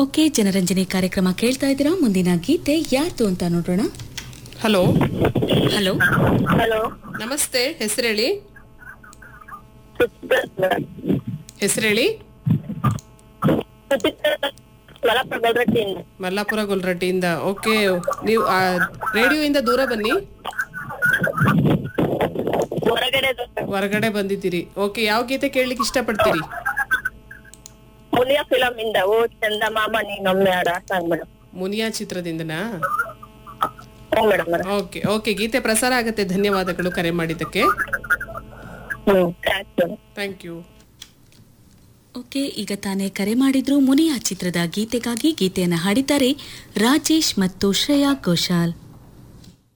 okay ಜನರಂಜನೆ ಕಾರ್ಯಕ್ರಮ ಕೇಳ್ತಾ ಇದ್ದೀರಾ ಮುಂದಿನ ಗೀತೆ ಯಾರ್ದು ಅಂತ ನೋಡೋಣ ಹಲೋ ಹಲೋ ಹಲೋ ನಮಸ್ತೆ ಹೆಸರೇಳಿ ಹೆಸರೇಳಿ ಮಲಪ್ಪ ಗೌರಟ್ಟಿಯಿಂದ ಮಲ್ಲಾಪುರ ಗೊಲ್ರಟ್ಟಿಯಿಂದ ಓಕೆ ನೀವು ಆ, ರೇಡಿಯೋಯಿಂದ ದೂರ ಬನ್ನಿ ಹೊರಗಡೆ ಹೊರಗಡೆ ಬಂದಿದ್ದೀರಿ ಓಕೆ ಯಾವ ಗೀತೆ ಕೇಳಲಿಕ್ಕೆ ಇಷ್ಟಪಡ್ತೀರಿ ಮುನಿಯ ಫಿಲಂ ಇಂದ ಓ ಚಂದ ಮಾಮ ನೀನೊಮ್ಮೆ ಆಡ ಸಾಂಗ್ ಮೇಡಮ್ ಮುನಿಯಾ ಚಿತ್ರದಿಂದನಾ ಹ್ಞೂ ಮೇಡಮ್ ಓಕೆ ಓಕೆ ಗೀತೆ ಪ್ರಸಾರ ಆಗತ್ತೆ ಧನ್ಯವಾದಗಳು ಕರೆ ಮಾಡಿದ್ದಕ್ಕೆ hmm thanks madam thank you okay ಈಗ ತಾನೇ ಕರೆ ಮಾಡಿದ್ರು ಮುನಿಯಾ ಚಿತ್ರದ ಗೀತೆಗಾಗಿ ಗೀತೆಯನ್ನು ಹಾಡಿದ್ದಾರೆ ರಾಜೇಶ್ ಮತ್ತು ಶ್ರೇಯಾ ಘೋಷಾಲ್